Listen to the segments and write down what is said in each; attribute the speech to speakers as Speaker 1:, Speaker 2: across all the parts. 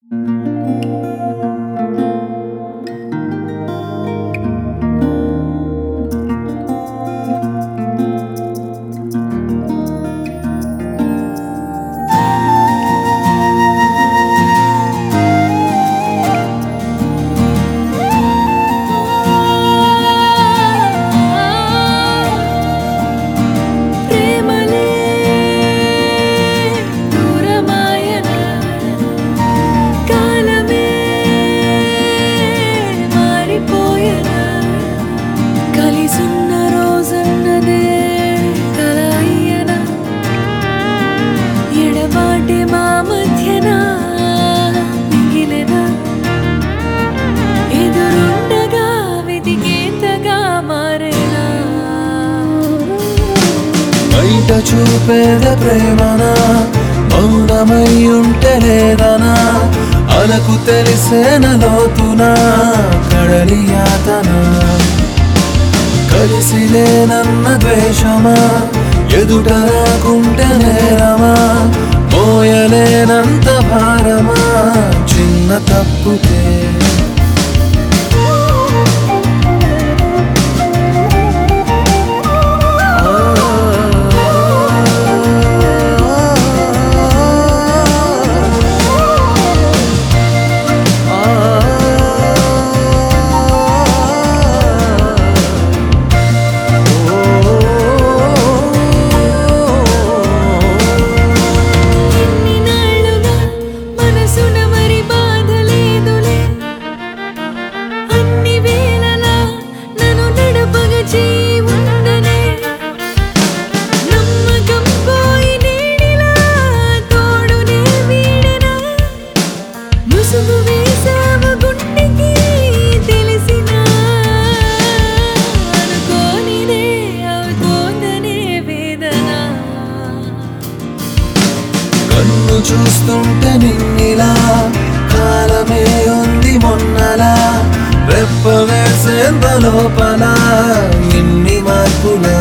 Speaker 1: ప్రేమలే దూరమాయన కాలమే మారిపోయన కలిసున్న రోజన్నదే కల అయ్యన ఎడబాటే మా మధ్యన మిగిలిన ఎదురుండగా వెతికేంతగా మారేనా
Speaker 2: బయట చూపేద ప్రేమన మౌనమై ఉంటే లేదనా అలకు తెలిసేన లోతున కడలి యాతన కలిసి లేనన్న ద్వేషమా ఎదుట రాకుంటే నేరమా మోయలేనంత భారమా చిన్న తప్పుతే
Speaker 1: ఎన్ని నాళ్ళుగా మనసున మరి బాధ లేదులే అన్ని వేళలా నన్ను నడపగ చేయి ఉండనే నమ్మకం పోయి నేడిలా తోడునే వీడెనా ముసుగు వేసావు గుండెకి తెలిసినా అనుకోనిదే అవుతోందనే వేదన
Speaker 2: కన్ను చూస్తుంటే నిన్నిలా కాలమే ఉంది మొన్నలా రెప్ప వేసేంత లోపల ఇన్ని మార్పులా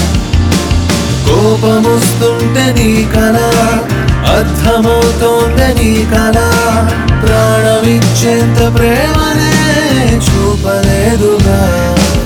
Speaker 2: కోపమొస్తుంటే నీ కల అర్థమవుతోంది నీ కల ప్రాణమిచ్చేంత ప్రేమనే చూపలేదుగా